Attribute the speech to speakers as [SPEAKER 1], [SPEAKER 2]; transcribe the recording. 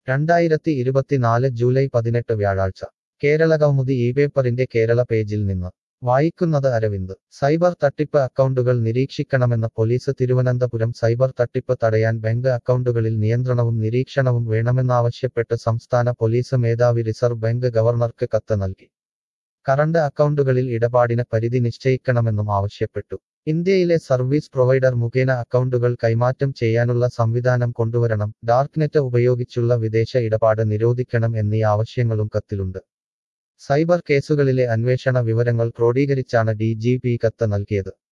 [SPEAKER 1] രണ്ടായിരത്തി ഇരുപത്തിനാല് ജൂലൈ പതിനെട്ട് വ്യാഴാഴ്ച കേരള കൗമുദി ഈ പേപ്പറിന്റെ കേരള പേജിൽ നിന്ന് വായിക്കുന്നത് അരവിന്ദ് സൈബർ തട്ടിപ്പ് അക്കൗണ്ടുകൾ നിരീക്ഷിക്കണമെന്ന് പോലീസ് തിരുവനന്തപുരം സൈബർ തട്ടിപ്പ് തടയാൻ ബാങ്ക് അക്കൗണ്ടുകളിൽ നിയന്ത്രണവും നിരീക്ഷണവും വേണമെന്നാവശ്യപ്പെട്ട് സംസ്ഥാന പോലീസ് മേധാവി റിസർവ് ബാങ്ക് ഗവർണർക്ക് കത്ത് നൽകി കറണ്ട് അക്കൗണ്ടുകളിൽ ഇടപാടിന് പരിധി നിശ്ചയിക്കണമെന്നും ആവശ്യപ്പെട്ടു ഇന്ത്യയിലെ സർവീസ് പ്രൊവൈഡർ മുഖേന അക്കൗണ്ടുകൾ കൈമാറ്റം ചെയ്യാനുള്ള സംവിധാനം കൊണ്ടുവരണം ഡാർക്ക്നെറ്റ് ഉപയോഗിച്ചുള്ള വിദേശ ഇടപാട് നിരോധിക്കണം എന്നീ ആവശ്യങ്ങളും കത്തിലുണ്ട് സൈബർ കേസുകളിലെ അന്വേഷണ വിവരങ്ങൾ ക്രോഡീകരിച്ചാണ് ഡി ജി പി കത്ത് നൽകിയത്